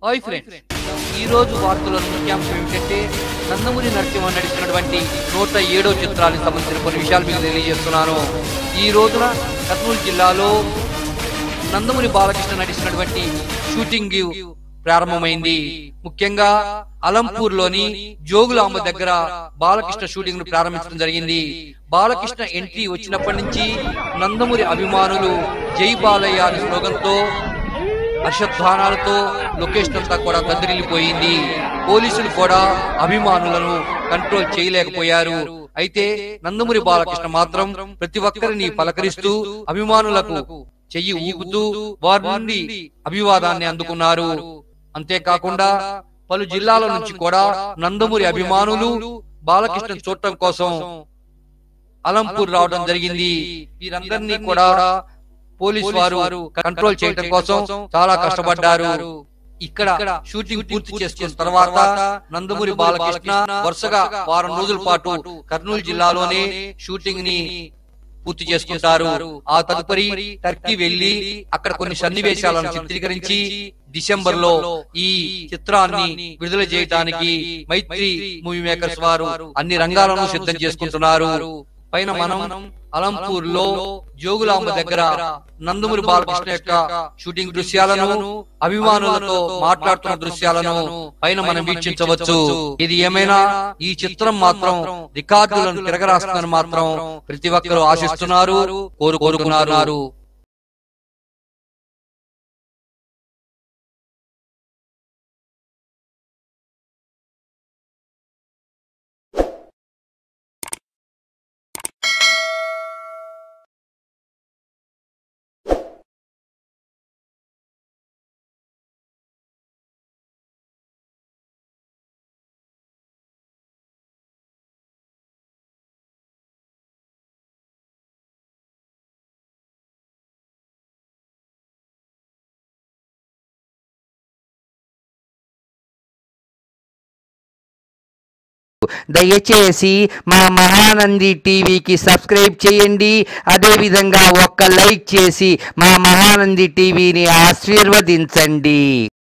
hi friends ఈ రోజు వార్తలోని ముఖ్యాంశం ఏమిటంటే నందమూరి నరసింహ నడిచినటువంటి నూట ఏడో చిత్రానికి సంబంధించిన కొన్ని విషయాలు మీకు తెలియజేస్తున్నాను ఈ రోజున కర్నూలు జిల్లాలో నందమూరి బాలకృష్ణ నటించినటువంటి షూటింగ్ ప్రారంభమైంది ముఖ్యంగా అలంపూర్ లోని జోగులాంబ దగ్గర బాలకృష్ణ షూటింగ్ ను ప్రారంభించడం జరిగింది బాలకృష్ణ ఎంట్రీ వచ్చినప్పటి నుంచి నందమూరి అభిమానులు జై బాలయ్య అనే స్లోగన్ తో హర్షధ్వానాలతో లొకేషన్ అంతా కూడా కదిలిపోయింది పోలీసులు కూడా అభిమానులను కంట్రోల్ చేయలేకపోయారు అయితే నందమూరి బాలకృష్ణ మాత్రం ప్రతి ఒక్కరిని పలకరిస్తూ అభిమానులకు చెయ్యి ఊపుతూ వారి నుండి అభివాదాన్ని అందుకున్నారు అంతేకాకుండా పలు జిల్లాల నుంచి కూడా నందమూరి అభిమానులు బాలకృష్ణ చూడటం కోసం అలంపూర్ రావడం జరిగింది వీరందరినీ కూడా పోలీస్ వారు కంట్రోల్ చేయడం కోసం చాలా కష్టపడ్డారు ఇక్కడ షూటింగ్ పూర్తి చేసుకున్న తర్వాత నందమూరి బాలకృష్ణ వరుసగా వారం రోజుల పాటు కర్నూలు జిల్లాలోనే షూటింగ్ ని పూర్తి చేసుకుంటారు ఆ తదుపరి టర్కీ వెళ్లి అక్కడ కొన్ని సన్నివేశాలను చిత్రీకరించి డిసెంబర్ లో ఈ చిత్రాన్ని విడుదల చేయడానికి మైత్రి మూవీ మేకర్స్ వారు అన్ని రంగాలను సిద్ధం చేసుకుంటున్నారు పైన మనం అలంపూర్ లో జోగులాంబ దగ్గర నందమూరి బాలకృష్ణ యొక్క షూటింగ్ దృశ్యాలను అభిమానులతో మాట్లాడుతున్న దృశ్యాలను పైన మనం వీక్షించవచ్చు ఇది ఏమైనా ఈ చిత్రం మాత్రం రికార్డులను తిరగరాస్తుందని మాత్రం ప్రతి ఒక్కరూ ఆశిస్తున్నారు కోరు కోరుకున్నారు దయచేసి మా మహానంది టీవీకి సబ్స్క్రైబ్ చేయండి అదేవిధంగా ఒక్క లైక్ చేసి మా మహానంది టీవీని ఆశీర్వదించండి